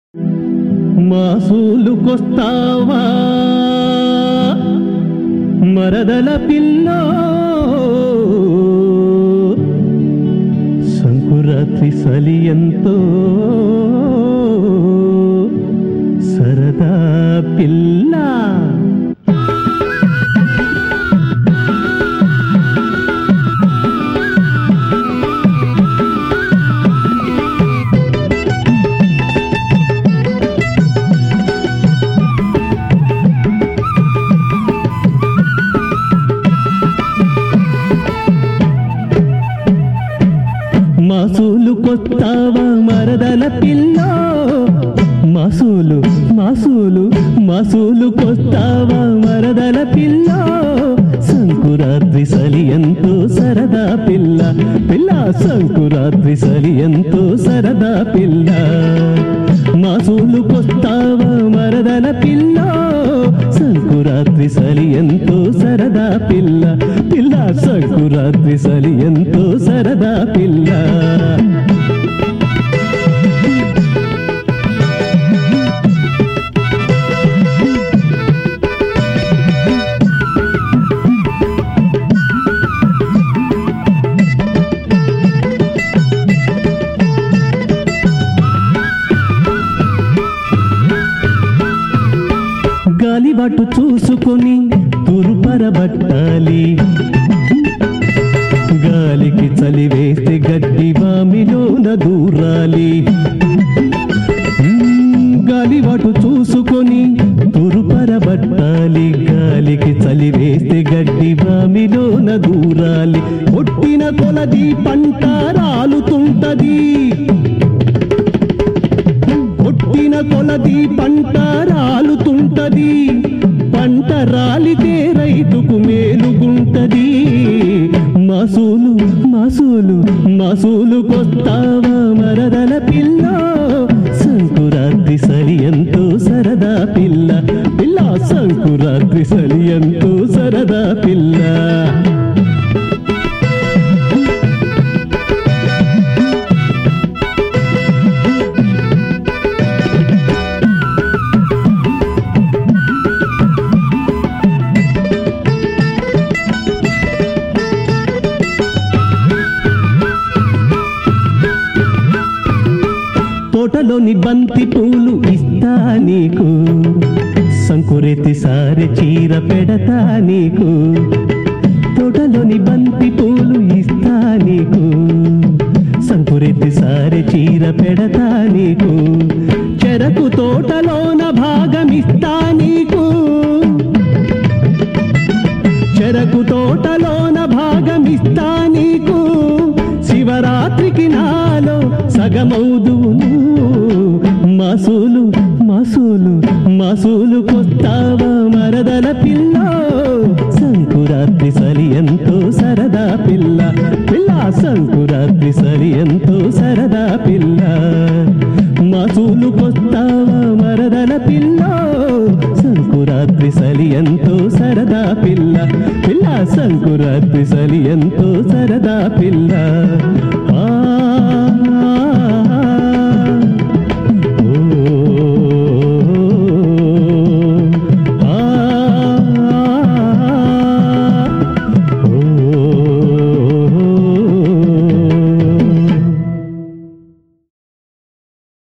మాసూలుకొస్తావా మరదల పిల్ల సంకురాత్రి సలి ఎంతో సరదా పిల్ల మాసూలు కొత్తావా మరదల పిల్ల మాసూలు మాసూలు మాసూలు కొత్తావా మరదల పిల్ల సంకురాత్రి సలి ఎంతో సరదా పిల్ల పిల్ల సంకురాత్రి సలి ఎంతో సరదా పిల్ల మాసూలు కొత్తావా మరదల పిల్ల సంకురాత్రి సలి ఎంతో సరదా పిల్ల పిల్ల సంకురాత్రి సలి ఎంతో సరదా పిల్ల గాలిబాటు చూసుకొని తురుపరబట్టాలి గాలికి చలి వేస్తే గడ్డి వామిలోన దూరాలి మ్మ్, గాలిబాటు చూసుకొని తురుపరబట్టాలి గాలికి చలి వేస్తే గడ్డి వామిలోన దూరాలి కొట్టిన కొలది పంట రాలుతుంటది కొట్టిన కొలది పంట రాలుతుంటది పంట రాలితే రైతుకు మేలుగుంటది మాసూలు మాసూలు మాసూలు కొత్తావా మరదల పిల్ల సంకురాత్రి సలి ఎంతో సరదా పిల్ల పిల్ల సంకురాత్రి సలి ఎంతో సరదా పిల్ల తోటలోని బంతి పూలు ఇస్తా నీకు సంకురెత్తి సారె చీర పెడతా నీకు తోటలోని బంతి పూలు ఇస్తా నీకు సంకురెత్తి సారె చీర పెడతా నీకు చెరకు తోటలోన భాగమిస్తా నీకు చెరకు తోటలోన భాగమిస్తా నీకు శివరాత్రికి నాలో సగమౌదును మాసూలు మాసూలు మాసూలు కొత్తావా మరదల పిల్ల సంకురాత్రి సలి ఎంతో సరదా పిల్ల పిల్ల సంకురాత్రి సలి ఎంతో సరదా పిల్ల మాసూలు కొత్తావా మరదల పిల్ల సంకురాత్రి సలి ఎంతో సరదా పిల్ల పిల్ల సంకురాత్రి సలి ఎంతో సరదా పిల్ల